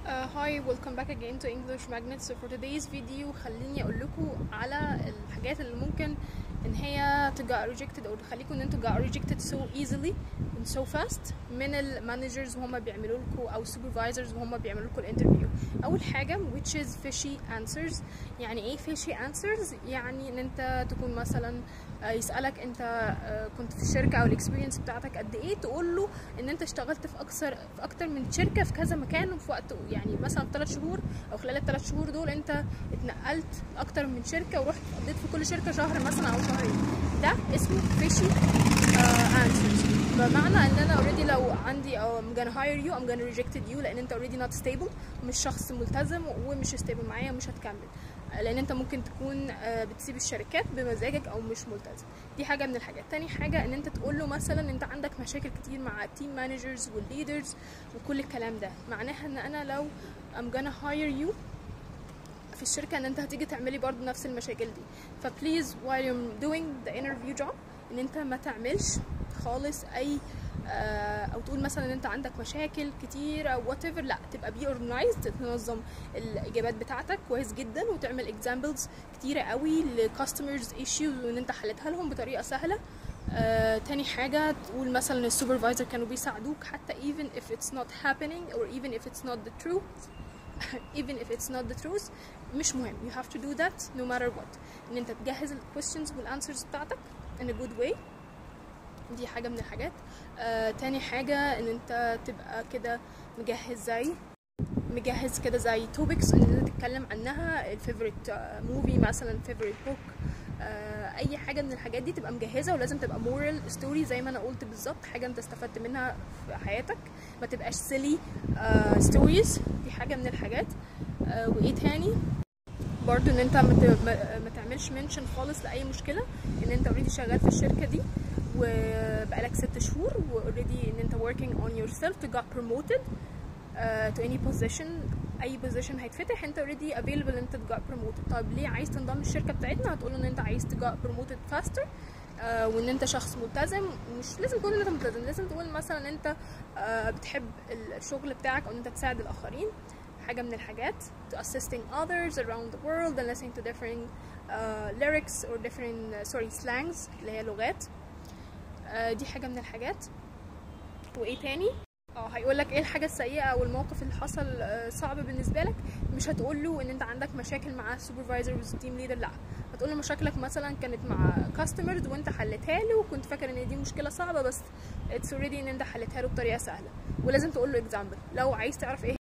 Uh, hi, welcome back again to English Magnet. So for today's video خليني اقول لكم على الحاجات اللي ممكن ان هي to get rejected او تخليكم ان انتوا get rejected so easily and so fast من المانجرز وهم بيعملوا لكم او supervisors وهم بيعملوا لكم الانترفيو. اول حاجه which is fishy answers يعني ايه fishy answers؟ يعني ان انت تكون مثلا آه، يسالك انت آه، كنت في الشركه او الاكسبيرينس بتاعتك قد ايه تقول له ان انت اشتغلت في اكثر في اكتر من شركه في كذا مكان وفي وقت يعني مثلا في ثلاث شهور او خلال الثلاث شهور دول انت اتنقلت اكتر من شركه ورحت قضيت في كل شركه شهر مثلا او شهرين ده اسمه فيشي answers بمعنى ان انا اوريدي لو عندي او I'm gonna hire you I'm gonna reject you لان انت already not stable مش شخص ملتزم ومش stable معايا ومش هتكمل لان انت ممكن تكون آه، بتسيب الشركات بمزاجك او مش ملتزم دي حاجه من الحاجات تاني حاجه ان انت تقول له مثلا انت عندك مشاكل كتير مع التيم مانجرز والليدرز وكل الكلام ده معناها ان انا لو I'm gonna hire you في الشركه ان انت هتيجي تعملي برضو نفس المشاكل دي فبليز while you're doing the interview job ان انت ما تعملش خالص اي آه، او تقول مثلا ان انت عندك مشاكل كتير او وات ايفر لا تبقى بي اورجنايزد تنظم الاجابات بتاعتك كويس جدا وتعمل اكزامبلز كتيره قوي لكاستمرز ايشوز وان انت حلتها لهم بطريقه سهله آه، تاني حاجة تقول مثلا السوبرفايزر كانوا بيساعدوك حتى even if it's not happening or even if it's not the truth even if it's not the truth مش مهم you have to do that no matter what ان انت تجهز ال questions وال answers بتاعتك in a good way دي حاجة من الحاجات آه تاني حاجة ان انت تبقى كده مجهز زي مجهز كده زي توبكس ان انت تتكلم عنها الفيفوريت موفي مثلا فيفوريت بوك اي حاجه من الحاجات دي تبقى مجهزه ولازم تبقى مورال ستوري زي ما انا قلت بالظبط حاجه انت استفدت منها في حياتك ما تبقاش سيلي ستوريز دي حاجه من الحاجات آه وايه تاني برضو ان انت ما ت- ما- ما تعملش منشن خالص لاي مشكله ان انت اوريدي شغال في الشركه دي وبقالك ست شهور واوريدي ان انت working on yourself to get promoted uh, to any position اي position هيتفتح انت already available انت to get promoted طيب ليه عايز تنضم الشركه بتاعتنا هتقول ان انت عايز to get promoted faster آه وان انت شخص ملتزم مش لازم تقول ان انت ملتزم لازم تقول مثلا ان انت آه بتحب الشغل بتاعك او ان انت تساعد الاخرين حاجه من الحاجات to assisting others around the world and listening to different uh, lyrics or different uh, sorry slangs اللي هي لغات آه دي حاجه من الحاجات وايه تاني اه هيقول لك ايه الحاجه السيئه او الموقف اللي حصل آه، صعب بالنسبه لك مش هتقول له ان انت عندك مشاكل مع السوبرفايزر والتيم ليدر لا هتقول له مشاكلك مثلا كانت مع كاستمرز وانت حلتها له وكنت فاكر ان دي مشكله صعبه بس اتس اوريدي ان انت حلتها له بطريقه سهله ولازم تقول له اكزامبل لو عايز تعرف ايه